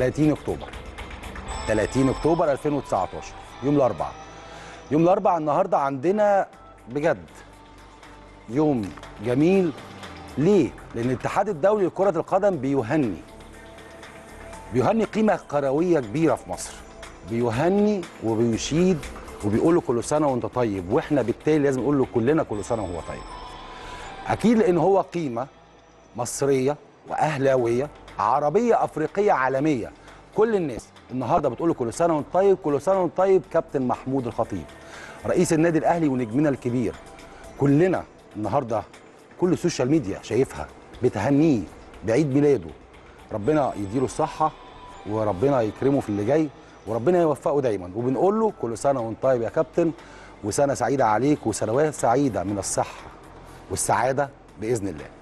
30 اكتوبر 30 اكتوبر 2019 يوم الاربعاء يوم الاربعاء النهارده عندنا بجد يوم جميل ليه؟ لان الاتحاد الدولي لكره القدم بيهني بيهني قيمه كرويه كبيره في مصر بيهني وبيشيد وبيقول له كل سنه وانت طيب واحنا بالتالي لازم نقول له كلنا كل سنه وهو طيب اكيد لان هو قيمه مصريه واهلاويه عربيه افريقيه عالميه كل الناس النهارده بتقول له كل سنه وانت طيب كل سنه وانت طيب كابتن محمود الخطيب رئيس النادي الاهلي ونجمنا الكبير كلنا النهارده كل السوشيال ميديا شايفها بتهنيه بعيد ميلاده ربنا يديله الصحه وربنا يكرمه في اللي جاي وربنا يوفقه دايما وبنقول له كل سنه وانت طيب يا كابتن وسنه سعيده عليك وسنوات سعيده من الصحه والسعاده باذن الله